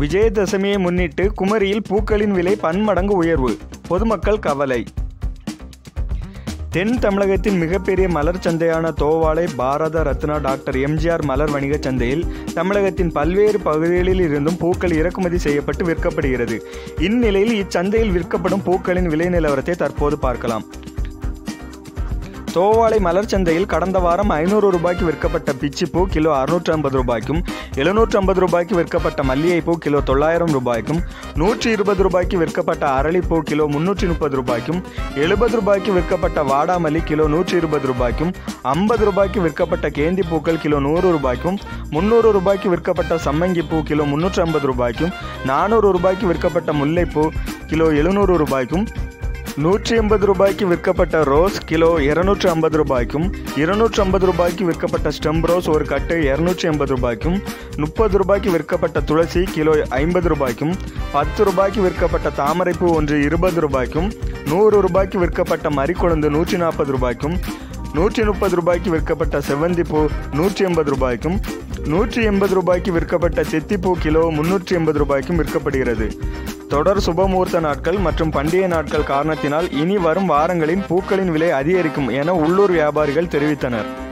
விஜயதசமியை முன்னிட்டு குமரியில் பூக்களின் விலை பன்மடங்கு உயர்வு பொதுமக்கள் கவலை தென் தமிழகத்தின் மிகப்பெரிய மலர் சந்தையான தோவாளை பாரத ரத்னா டாக்டர் எம்ஜிஆர் மலர் வணிகச் சந்தையில் தமிழகத்தின் பல்வேறு பகுதிகளில் இருந்தும் பூக்கள் இறக்குமதி செய்யப்பட்டு விற்கப்படுகிறது இந்நிலையில் இச்சந்தையில் விற்கப்படும் பூக்களின் விலை நிலவரத்தை தற்போது பார்க்கலாம் தோவாளை மலர் சந்தையில் கடந்த வாரம் ஐநூறு ரூபாய்க்கு விற்கப்பட்ட பிச்சிப்பூ கிலோ அறுநூற்று ஐம்பது ரூபாய்க்கும் எழுநூற்று ஐம்பது ரூபாய்க்கு விற்கப்பட்ட மல்லிகைப்பூ கிலோ தொள்ளாயிரம் ரூபாய்க்கும் நூற்றி இருபது ரூபாய்க்கு விற்கப்பட்ட அரளிப்பூ கிலோ முன்னூற்றி முப்பது ரூபாய்க்கும் எழுபது ரூபாய்க்கு விற்கப்பட்ட வாடாமல்லி கிலோ நூற்றி இருபது ரூபாய்க்கும் ஐம்பது ரூபாய்க்கு விற்கப்பட்ட கேந்தி பூக்கள் கிலோ நூறு ரூபாய்க்கும் முந்நூறு ரூபாய்க்கு விற்கப்பட்ட சம்மங்கி பூ கிலோ முன்னூற்றி ஐம்பது ரூபாய்க்கும் நானூறு ரூபாய்க்கு விற்கப்பட்ட முல்லைப்பூ கிலோ எழுநூறு ரூபாய்க்கும் நூற்றி எண்பது ரூபாய்க்கு விற்கப்பட்ட ரோஸ் கிலோ இருநூற்றி ஐம்பது ரூபாய்க்கும் இருநூற்றி ஐம்பது ரூபாய்க்கு விற்கப்பட்ட ஸ்டெம் ரோஸ் ஒரு கட்டு இரநூற்றி எண்பது ரூபாய்க்கும் முப்பது ரூபாய்க்கு விற்கப்பட்ட துளசி கிலோ ஐம்பது ரூபாய்க்கும் பத்து ரூபாய்க்கு விற்கப்பட்ட தாமரைப்பூ ஒன்று இருபது ரூபாய்க்கும் நூறு ரூபாய்க்கு விற்கப்பட்ட மறிக்குழந்து நூற்றி நாற்பது ரூபாய்க்கும் நூற்றி முப்பது ரூபாய்க்கு விற்கப்பட்ட செவ்வந்திப்பூ நூற்றி எண்பது ரூபாய்க்கும் நூற்றி எண்பது ரூபாய்க்கு விற்கப்பட்ட செத்திப்பூ கிலோ முன்னூற்றி எண்பது ரூபாய்க்கும் விற்கப்படுகிறது தொடர் சுபமுகூர்த்த நாட்கள் மற்றும் பண்டிகை நாட்கள் காரணத்தினால் இனி வரும் வாரங்களில் பூக்களின் விலை அதிகரிக்கும் என உள்ளூர் வியாபாரிகள் தெரிவித்தனர்